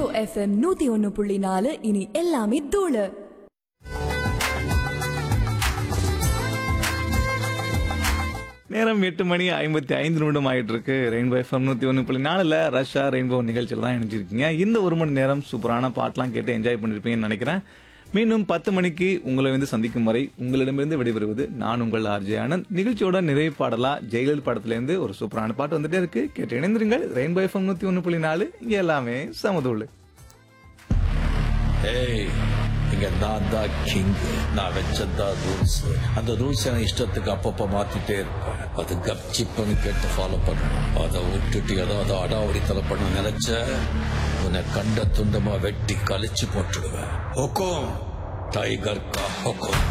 FM நூத்தி ஒன்னு புள்ளி நாலு இனி எல்லாமே தூளு நேரம் எட்டு மணி ஐம்பத்தி ஐந்து நிமிடம் ஆயிட்டு இருக்கு ரெயின்போ எஃப்எம் நூத்தி ஒன்று புள்ளி நாலுல ரஷ்யா ரெயின்போ நிகழ்ச்சியில் தான் இணைஞ்சிருக்கீங்க இந்த ஒரு மணி நேரம் சூப்பரான பாட்டெலாம் கேட்டு என்ஜாய் பண்ணிருப்பீங்கன்னு நினைக்கிறேன் மீண்டும் பத்து மணிக்கு உங்களை வந்து சந்திக்கும் வரை உங்களிடமிருந்து விடைபெறுவது நான் உங்கள் ஆர்ஜே ஆனந்த் நிகழ்ச்சியோட நிறைவு பாடலா ஜெயலலிதா படத்துலேருந்து ஒரு சூப்பரான பாட்டு வந்துட்டே இருக்கு கேட்டு இணைந்திருங்கள் ரெயின்போ எஃப்எம் நூத்தி ஒன்று புள்ளி நாலு இங்க எல்லாமே சமதூள் ஏய் இங்க நான் தான் கிங் நான் வச்சதான் ரூல்ஸ் அந்த ரூல்ஸ் எனக்கு இஷ்டத்துக்கு அப்பப்ப மாத்திட்டே இருப்பேன் அது கப்சிப்புன்னு கேட்டு ஃபாலோ பண்ணணும் அதை விட்டுட்டு ஏதாவது அடாவடித்தலை பண்ண நினைச்ச உன்னை கண்ட துண்டமா வெட்டி கழிச்சு போட்டுடுவேன் ஹொக்கோம் டைகர் கா ஹொக்கோம்